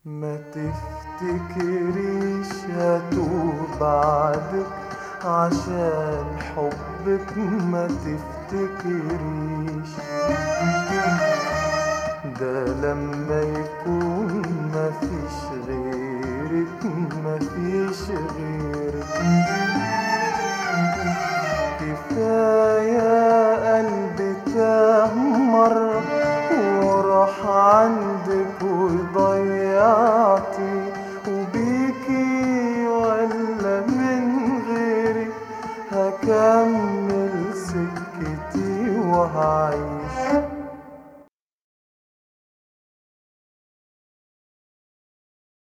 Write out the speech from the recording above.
ما تفتكريش هتوب بعدك عشان حبك ما تفتكريش ده لما يكون مفيش غيرك مفيش غيرك كفاية قلبي تاه مرة وراح عندك وضيعتي وبيكي ولا من غيري هكمل سكتي وهعيش